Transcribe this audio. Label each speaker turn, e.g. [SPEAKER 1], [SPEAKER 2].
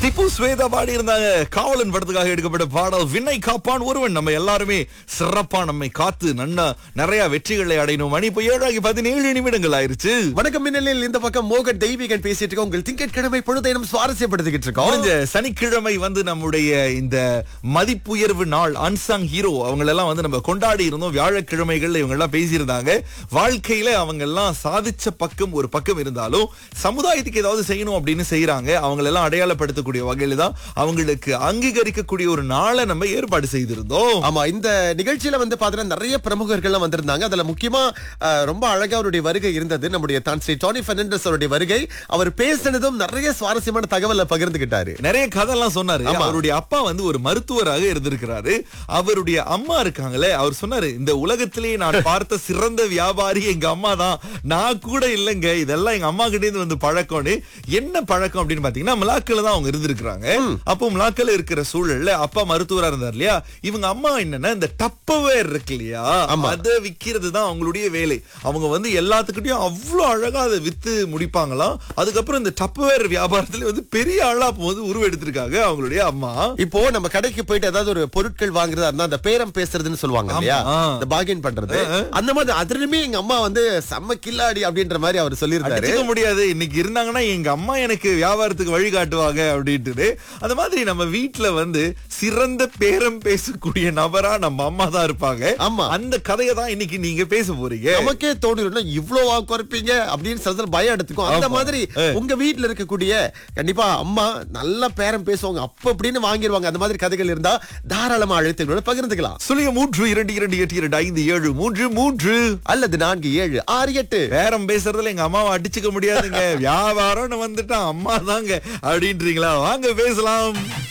[SPEAKER 1] திப்பு ஸ்வேதா பாடி இருந்தாங்க காவலன் படத்துக்காக எடுக்கப்பட்ட பாடல் விண்ணை காப்பான் ஒருவன் நம்ம எல்லாருமே சிறப்பா நம்மை காத்து நன்னா நிறைய வெற்றிகளை அடையணும் மணி இப்போ ஏழாகி பதினேழு நிமிடங்கள் ஆயிருச்சு
[SPEAKER 2] வணக்கம் மின்னலில் இந்த பக்கம் மோகன் தெய்வீகன் பேசிட்டு இருக்கோம் உங்கள் திங்கட்கிழமை பொழுதை நம்ம சுவாரஸ்யப்படுத்திக்கிட்டு இருக்கோம்
[SPEAKER 1] முடிஞ்ச சனிக்கிழமை வந்து நம்முடைய இந்த மதிப்புயர்வு நாள் அன்சாங் ஹீரோ அவங்க எல்லாம் வந்து நம்ம கொண்டாடி இருந்தோம் வியாழக்கிழமைகள்ல இவங்க எல்லாம் பேசியிருந்தாங்க வாழ்க்கையில அவங்க எல்லாம் சாதிச்ச பக்கம் ஒரு பக்கம் இருந்தாலும் சமுதாயத்துக்கு ஏதாவது செய்யணும் அப்படின்னு செய்யறாங்க அவங்க எல்லாம் அடையாளப்படுத்தக்கூடிய வகையில தான் அவங்களுக்கு அங்கீகரிக்கக்கூடிய ஒரு நாளை நம்ம ஏற்பாடு செய்திருந்தோம்
[SPEAKER 2] ஆமா இந்த நிகழ்ச்சியில வந்து பாத்தீங்கன்னா நிறைய பிரமுகர்கள்லாம் வந்திருந்தாங்க அதுல முக்கியமா அஹ், ரொம்ப அழகா அவருடைய வருகை இருந்தது நம்முடைய தான் ஸ்ரீ டோனி பெர்னாண்டஸ் அவருடைய வருகை அவர் பேசினதும் நிறைய சுவாரஸ்யமான தகவலை பகிர்ந்துகிட்டாரு
[SPEAKER 1] நிறைய கதைலாம் சொன்னாரு
[SPEAKER 2] ஆமா.
[SPEAKER 1] அவருடைய அப்பா வந்து ஒரு மருத்துவராக இருந்திருக்கிறாரு அவருடைய அம்மா இருக்காங்களே அவர் சொன்னாரு இந்த உலகத்திலேயே நான் பார்த்த சிறந்த வியாபாரி எங்க அம்மா தான் நான் கூட இல்லைங்க இதெல்லாம் எங்க அம்மா கிட்டே இருந்து வந்து பழக்கம்னு என்ன பழக்கம் அப்படின்னு பாத்தீங்கன்னா மிலாக்கில தான் அவங்க இருந்திருக்கிறாங்க அப்போ மிலாக்கில இருக்கிற சூழல்ல அப்பா மருத்துவரா இருந்தார் இல்லையா இவங்க அம்மா என்னன்னா இந்த டப்பவேர் இருக்கு இல்லையா அதை விக்கிறது தான் அவங்களுடைய வேலை அவங்க வந்து எல்லாத்துக்கிட்டையும் அவ்வளவு அழகா அதை வித்து முடிப்பாங்களாம் அதுக்கப்புறம் இந்த டப்பவேர் வியாபாரத்துல வந்து பெரிய ஆளா போது உருவெடுத்திருக்காங்க அவங்களுடைய அம்மா
[SPEAKER 2] இப்போ நம்ம கடைக்கு போயிட்டு ஏதாவது ஒரு பொருட்கள் வாங்குறதா இருந்தா அந்த பேரம் பேசுறதுன்னு சொல்லுவாங்க இல்லையா
[SPEAKER 1] ஆமா.
[SPEAKER 2] இந்த பாகின் பண்றது அந்த மாதிரி அதுலயுமே எங்க அம்மா வந்து செம்ம கில்லாடி அப்படின்ற மாதிரி அவர் சொல்லியிருந்தாரு
[SPEAKER 1] அடிச்சுக்க முடியாது இன்னைக்கு இருந்தாங்கன்னா எங்க அம்மா எனக்கு வியாபாரத்துக்கு வழி காட்டுவாங்க அப்படின்ட்டு அந்த மாதிரி நம்ம வீட்ல வந்து சிறந்த பேரம் பேசக்கூடிய நபரா நம்ம அம்மா தான் இருப்பாங்க
[SPEAKER 2] ஆமா.
[SPEAKER 1] அந்த கதையை தான் இன்னைக்கு நீங்க பேச போறீங்க
[SPEAKER 2] நமக்கே தோணிடும் இவ்வளவு வா குறைப்பீங்க அப்படின்னு சில நேரம் பயம் எடுத்துக்கும் அந்த
[SPEAKER 1] ஆமா.
[SPEAKER 2] மாதிரி உங்க வீட்ல இருக்கக்கூடிய கண்டிப்பா அம்மா நல்ல பேரம் பேசுவாங்க அப்ப அப்படின்னு வாங்கிடுவாங்க அந்த மாதிரி கதைகள் இருந்தா தாராளமா அழைத்துகளோட பகிர்ந்துக்கலாம்
[SPEAKER 1] சொல்லுங்க மூன்று இரண்டு இரண்டு எட்டு இரண்டு ஐந்து ஏழு மூன்று மூன்று
[SPEAKER 2] அல்லது நான்கு ஏழு ஆறு எட்டு
[SPEAKER 1] பேரம் பேசுறதுல எங்க அம்மாவை அடிச்சுக்க முடியாதுங்க வியாபாரம்னு வந்துட்டா அம்மா தாங்க அப்படின்றீங்களா வாங்க பேசலாம்